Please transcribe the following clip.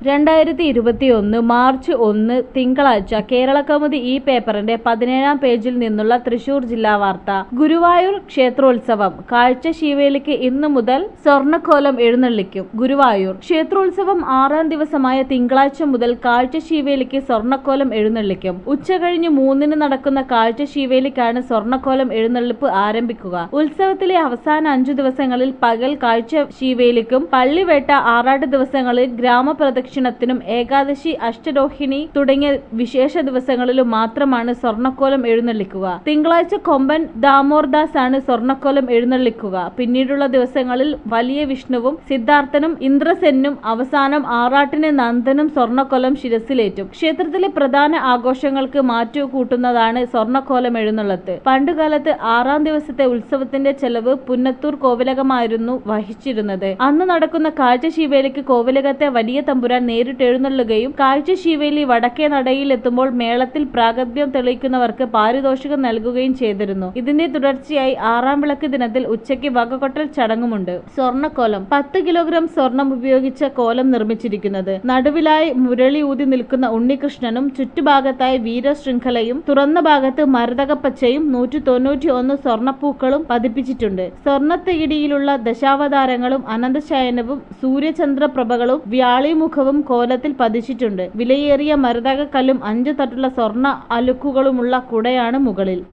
രണ്ടായിരത്തി ഇരുപത്തിയൊന്ന് മാർച്ച് ഒന്ന് തിങ്കളാഴ്ച കേരളകൗമുദി ഈ പേപ്പറിന്റെ പതിനേഴാം പേജിൽ നിന്നുള്ള തൃശൂർ ജില്ലാ വാർത്ത ഗുരുവായൂർ ക്ഷേത്രോത്സവം കാഴ്ച ശിവേലിക്ക് ഇന്നു മുതൽ സ്വർണ്ണക്കോലം എഴുന്നള്ളിക്കും ഗുരുവായൂർ ക്ഷേത്രോത്സവം ആറാം ദിവസമായ തിങ്കളാഴ്ച മുതൽ കാഴ്ച ശിവേലിക്ക് സ്വർണ്ണക്കോലം എഴുന്നള്ളിക്കും ഉച്ചകഴിഞ്ഞ് മൂന്നിന് നടക്കുന്ന കാഴ്ച ശിവേലിക്കാണ് സ്വർണ്ണക്കോലം എഴുന്നള്ളിപ്പ് ആരംഭിക്കുക ഉത്സവത്തിലെ അവസാന അഞ്ചു ദിവസങ്ങളിൽ പകൽ കാഴ്ച ശിവേലിക്കും പള്ളിവേട്ട ആറാട്ട് ദിവസങ്ങളിൽ ഗ്രാമപ്രദക്ഷിണത്തിനും ഏകാദശി അഷ്ടരോഹിണി തുടങ്ങിയ വിശേഷ ദിവസങ്ങളിലും മാത്രമാണ് സ്വർണ്ണക്കോലം എഴുന്നള്ളിക്കുക തിങ്കളാഴ്ച കൊമ്പൻ ദാമോർദാസ് ആണ് സ്വർണ്ണക്കോലം എഴുന്നള്ളിക്കുക പിന്നീടുള്ള ദിവസങ്ങളിൽ വലിയ വിഷ്ണുവും സിദ്ധാർത്ഥനും ഇന്ദ്രസെന്നും അവസാനം ആറാട്ടിന് നന്ദനും സ്വർണ്ണക്കോലം ശിരസിലേറ്റും ക്ഷേത്രത്തിലെ പ്രധാന ആഘോഷങ്ങൾക്ക് മാറ്റു കൂട്ടുന്നതാണ് സ്വർണ്ണക്കോലം എഴുന്നള്ളത്ത് പണ്ടുകാലത്ത് ആറാം ദിവസത്തെ ഉത്സവത്തിന്റെ ചെലവ് പുന്നത്തൂർ കോവിലകമായിരുന്നു വഹിച്ചിരുന്നത് അന്ന് നടക്കുന്ന കാഴ്ച ശിവേലിക്ക് കോവിലകത്തെ വലിയ തമ്പുരാൻ നേരിട്ട് എഴുന്നള്ളുകയും കാഴ്ച ശിവേലി വടക്കേ നടയിൽ എത്തുമ്പോൾ മേളത്തിൽ പ്രാഗത്ഭ്യം തെളിയിക്കുന്നവർക്ക് പാരിതോഷികം നൽകുകയും ചെയ്തിരുന്നു ഇതിന്റെ തുടർച്ചയായി ആറാം വിളക്ക് ദിനത്തിൽ ഉച്ചയ്ക്ക് വകകൊട്ടൽ ചടങ്ങുമുണ്ട് സ്വർണ്ണക്കോലം പത്ത് കിലോഗ്രാം സ്വർണം ഉപയോഗിച്ച കോലം നിർമ്മിച്ചിരിക്കുന്നത് നടുവിലായി മുരളി ഊതി നിൽക്കുന്ന ഉണ്ണികൃഷ്ണനും ചുറ്റുഭാഗത്തായി വീരശൃംഖലയും തുറന്ന ഭാഗത്ത് മരതകപ്പച്ചയും നൂറ്റി തൊണ്ണൂറ്റി ഒന്ന് സ്വർണ്ണപ്പൂക്കളും പതിപ്പിച്ചിട്ടുണ്ട് സ്വർണ്ണത്തകിടിയിലുള്ള ദശാവതാരങ്ങളും അനന്തശയനവും സൂര്യചന്ദ്രപ്രഭകളും വ്യാളിമുഖവും കോലത്തിൽ പതിച്ചിട്ടുണ്ട് വിലയേറിയ മരതകക്കല്ലും അഞ്ചു തട്ടുള്ള സ്വർണ്ണ അലുക്കുകളുമുള്ള കുടയാണ് മുകളിൽ